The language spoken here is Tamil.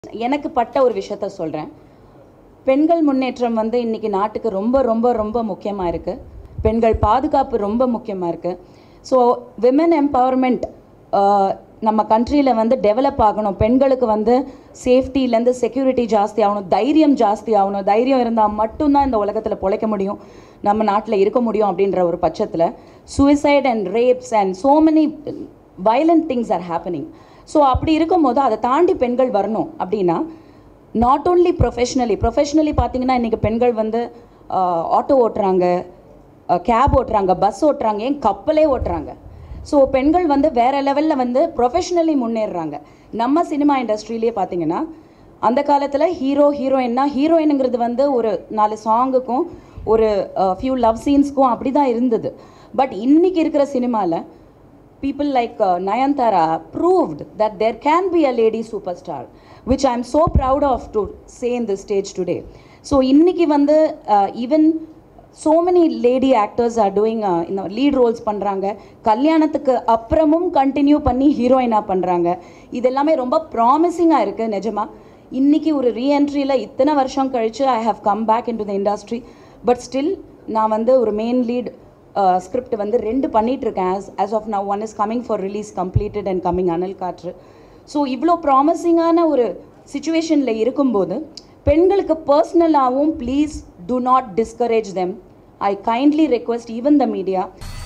எனக்கு பட்ட ஒரு விஷயத்த சொல்கிறேன் பெண்கள் முன்னேற்றம் வந்து இன்னைக்கு நாட்டுக்கு ரொம்ப ரொம்ப ரொம்ப முக்கியமாக இருக்குது பெண்கள் பாதுகாப்பு ரொம்ப முக்கியமாக இருக்குது ஸோ விமன் எம்பவர்மெண்ட் நம்ம கண்ட்ரியில் வந்து டெவலப் ஆகணும் பெண்களுக்கு வந்து சேஃப்டிலேருந்து செக்யூரிட்டி ஜாஸ்தி ஆகணும் தைரியம் ஜாஸ்தி ஆகணும் தைரியம் இருந்தால் மட்டும்தான் இந்த உலகத்தில் பொழைக்க முடியும் நம்ம நாட்டில் இருக்க முடியும் அப்படின்ற ஒரு பட்சத்தில் suicide and rapes and so many violent things are happening so அப்படி இருக்கும்போது அதை தாண்டி பெண்கள் வரணும் அப்படின்னா நாட் ஓன்லி ப்ரொஃபஷ்னலி ப்ரொஃபஷ்னலி பார்த்தீங்கன்னா இன்றைக்கி பெண்கள் வந்து ஆட்டோ ஓட்டுறாங்க கேப் ஓட்டுறாங்க பஸ் ஓட்டுறாங்க ஏன் கப்பலே ஓட்டுறாங்க ஸோ பெண்கள் வந்து வேற லெவலில் வந்து ப்ரொஃபஷ்னலி முன்னேறுறாங்க நம்ம சினிமா இண்டஸ்ட்ரியிலே பார்த்தீங்கன்னா அந்த காலத்தில் ஹீரோ ஹீரோயின்னா ஹீரோயினுங்கிறது வந்து ஒரு நாலு சாங்குக்கும் ஒரு ஃபியூ லவ் சீன்ஸ்க்கும் அப்படி தான் இருந்தது பட் இன்னைக்கு இருக்கிற சினிமாவில் people like uh, Nayantara proved that there can be a lady superstar, which I'm so proud of to say in this stage today. So, இன்னைக்கு வந்து uh, even so many lady actors are doing uh, you know, lead roles பண்ணுறாங்க கல்யாணத்துக்கு அப்புறமும் கண்டினியூ பண்ணி ஹீரோயினாக பண்ணுறாங்க இது எல்லாமே ரொம்ப ப்ராமிசிங்காக இருக்குது நிஜமா இன்னைக்கு ஒரு ரீஎன்ட்ரியில் இத்தனை வருஷம் கழிச்சு I have come back in to the industry but still நான் வந்து ஒரு மெயின் லீட் ஸ்கிரிப்ட் வந்து ரெண்டு பண்ணிட்டு இருக்கேன் as as of now one is coming for release completed and coming Anal Kaatru so இவ்வளோ ப்ராமிசிங்கான ஒரு சுச்சுவேஷனில் இருக்கும்போது பெண்களுக்கு பர்சனலாகவும் please to not discourage them I kindly request even the media